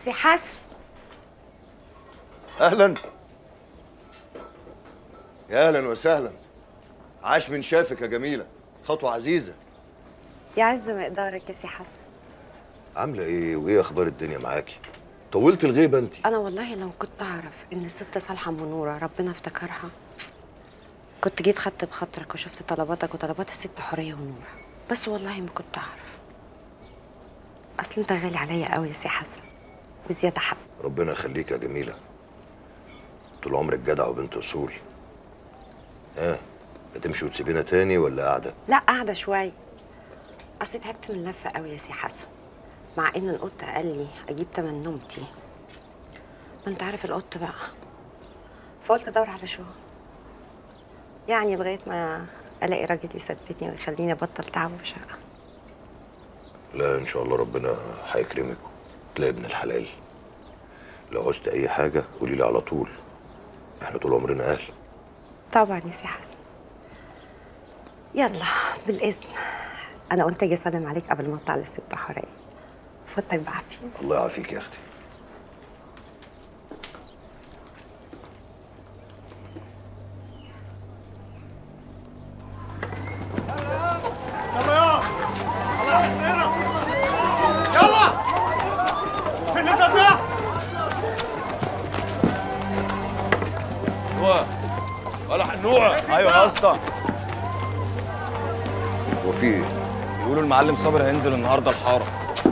سي حسن اهلا يا اهلا وسهلا عاش من شافك يا جميله خطوه عزيزه يعز مقدارك يا سي حسن عامله ايه وايه اخبار الدنيا معاكي طولت الغيبه انت انا والله لو كنت اعرف ان الست صالحه منوره ربنا افتكرها كنت جيت خدت بخاطرك وشفت طلباتك وطلبات الست حوريه ونوره بس والله ما كنت اعرف اصل انت غالي عليا قوي يا سي حسن وزياده حب ربنا يخليك يا جميله طول عمرك جدع وبنت اصول ها هتمشي وتسيبينا تاني ولا قاعده لا قاعده شويه اصل تعبت من اللفه قوي يا سي حسن مع ان القط قال لي اجيب تمن نومتي ما انت عارف القط بقى فقلت ادور على شغل يعني لغايه ما الاقي راجل يسددني ويخليني ابطل تعب وشقه لا ان شاء الله ربنا هيكرمك تلاقي ابن الحلال لو عوزت اي حاجه قولي لي على طول احنا طول عمرنا اهل طبعا يا سي حسن يلا بالاذن انا قلت اجي اسلم عليك قبل ما اطلع للست حوريه فوتك بعافيه الله يعافيك يا اختي يلا في اللي تبناه هو ولا حنوعه ايوه يا اسطى هو في ايه؟ بيقولوا المعلم صابر هينزل النهارده الحاره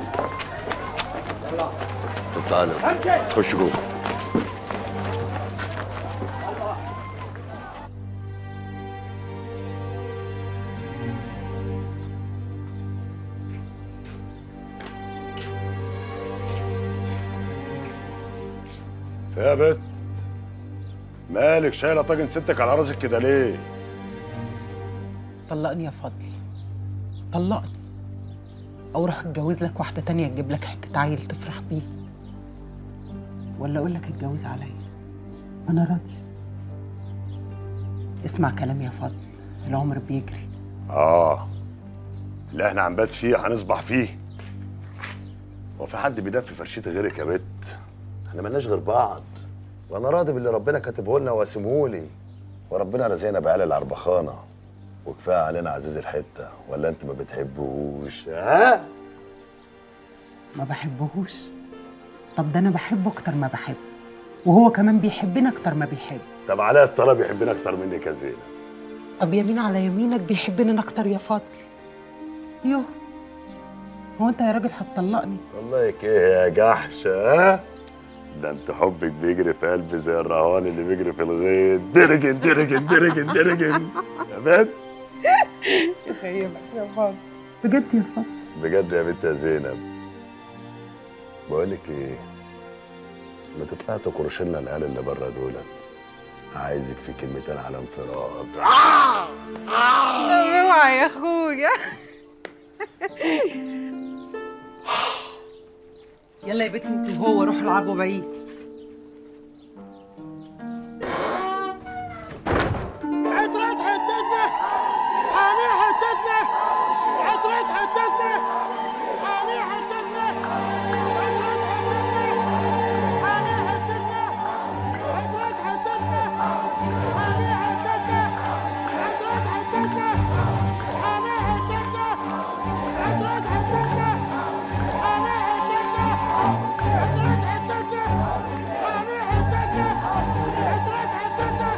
طب تعالى خش جوه يا بت مالك شايله طاجن ستك على راسك كده ليه؟ طلقني يا فضل طلقني او روح اتجوز لك واحده تانية تجيب لك حته عيل تفرح بيه ولا اقول لك اتجوز عليا انا راضيه اسمع كلامي يا فضل العمر بيجري اه اللي احنا هنبات فيه هنصبح فيه هو في حد بيدفي فرشتي غيرك يا بت احنا مالناش غير بعض وانا راضي باللي ربنا كاتبه لنا وقاسمهولي وربنا رزقنا بعيال العربخانه وكفايه علينا عزيز الحته ولا انت ما بتحبوش ها ما بحبهوش طب ده انا بحبه اكتر ما بحبه وهو كمان بيحبني اكتر ما بيحب طب علاء الطلب يحبنا اكتر منك يا زينب طب يمين على يمينك بيحبني أنا اكتر يا فضل يوه هو انت يا راجل هتطلقني طلعك ايه يا جحش ها ده انت حبك بيجري في قلبي زي الرهوان اللي بيجري في الغيط درجن درجن درجن درجن يا بنت يخيبك يا فضل بجد يا فضل بجد يا بنت يا زينب بقول لك ايه ما تطلع تكرش لنا العيال اللي بره دولت عايزك في كلمتين على انفراد اوعى يا اخويا يلا يا بنت انت وهو روحوا العبوا بعيد عطرة حتتنا حامي حتتنا عطرة حتتنا حامي حتتنا عطرة حتتنا حامي حتتنا عطرة حتتنا حامي حتتنا عطرة حتتنا حامي حتتنا عطرة حتتنا حامي حتتنا عطرة حتتنا حامي حتتنا عطرة حتتنا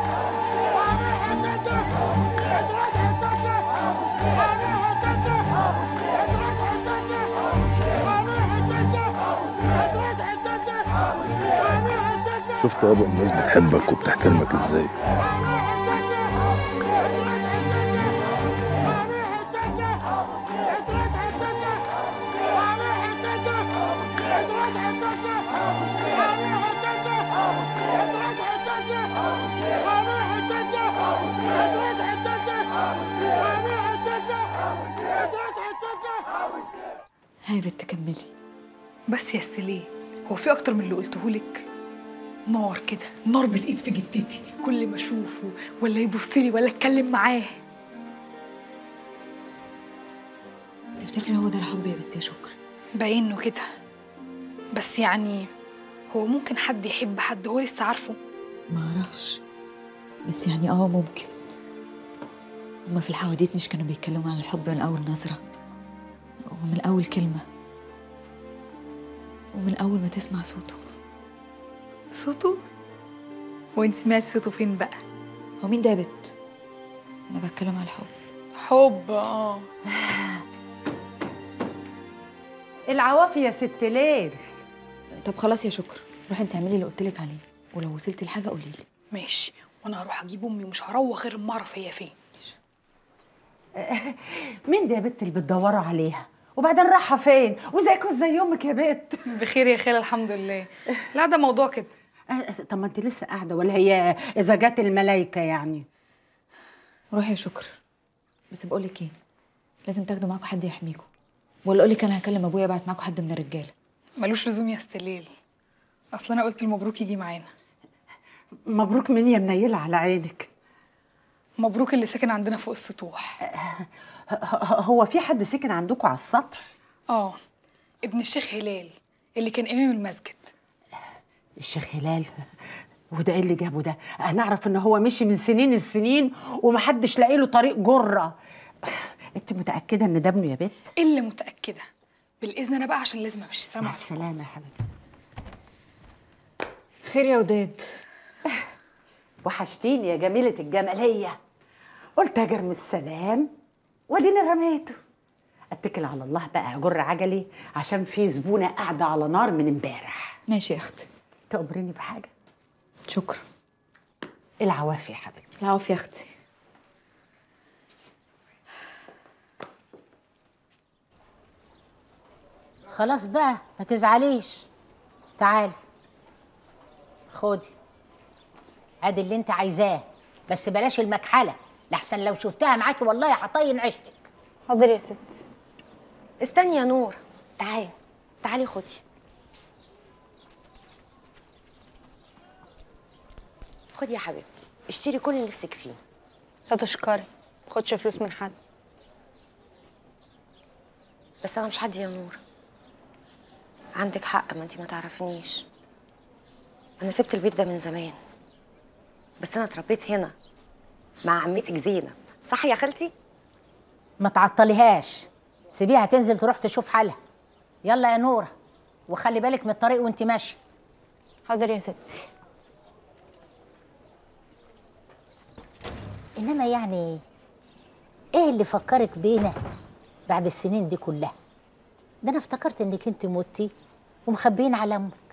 شفت يابا الناس بتحبك وبتحترمك ازاي هاي بنت كملي بس يا استليه هو في اكتر من اللي قلته لك نار كده نار بتقيد في جدتي كل ما اشوفه ولا يبص لي ولا اتكلم معاه تفتكري هو ده الحب يا بنت يا شكر باين له كده بس يعني هو ممكن حد يحب حد هو لسه عارفه ما اعرفش بس يعني اه ممكن هما في الحواديت مش كانوا بيتكلموا عن الحب من اول نظرة ومن اول كلمة ومن اول ما تسمع صوته صوته وانت سمعتي صوته فين بقى هو مين ده يا بت انا بتكلم على الحب حب اه العوافي يا ست ليل طب خلاص يا شكر روحي انت اعملي اللي قلتلك عليه ولو وصلتي لحاجة قولي لي ماشي وانا هروح اجيب امي ومش هروح غير اما اعرف هي فين مين دي يا بت اللي بتدوروا عليها وبعدين رايحه فين وزيك وزي امك يا بت بخير يا خاله الحمد لله لا ده موضوع كده أه، طب ما انت لسه قاعده ولا هي اذا جت الملايكه يعني روحي يا شكر بس بقول لك ايه لازم تاخدوا معاكم حد يحميكم ولا اقول لك انا هكلم ابويا ابعت معاكم حد من الرجاله ملوش لزوم يا استليل اصل انا قلت المبروك يجي معانا مبروك مني يا منيله على عينك مبروك اللي ساكن عندنا فوق السطوح ه- ه- هو في حد سكن عندكم على السطح اه ابن الشيخ هلال اللي كان امام المسجد الشيخ هلال وده ايه اللي جابه ده انا اعرف ان هو مشي من سنين السنين ومحدش لاقي له طريق جره انت متاكده ان ده ابنه يا بت الا متاكده بالاذن انا بقى عشان لازم امشي سلام مع عليكم السلامه يا حبيبتي خير يا وداد وحشتيني يا جميلة الجمالية قلت اجر من السلام واديني رميته اتكل على الله بقى اجر عجلي عشان في زبونة قاعدة على نار من امبارح ماشي يا اختي تقبريني بحاجة شكرا العوافي يا حبيبتي العفو يا اختي خلاص بقى ما تزعليش تعالي خدي ادي اللي انت عايزاه بس بلاش المكحله لحسن لو شفتها معاكي والله هطين عيشتك حاضر يا ست استني يا نور تعالي تعالي خدي خدي يا حبيبتي اشتري كل اللي نفسك فيه لا تشكري خدش فلوس من حد بس انا مش حد يا نور عندك حق ما انتي ما تعرفينيش انا سبت البيت ده من زمان بس انا اتربيت هنا مع عمتك زينب صح يا خالتي ما تعطليهاش سيبيها تنزل تروح تشوف حالها يلا يا نوره وخلي بالك من الطريق وانت ماشيه حاضر يا ستي انما يعني ايه اللي فكرك بينا بعد السنين دي كلها ده انا افتكرت انك انت متي ومخبيين على امك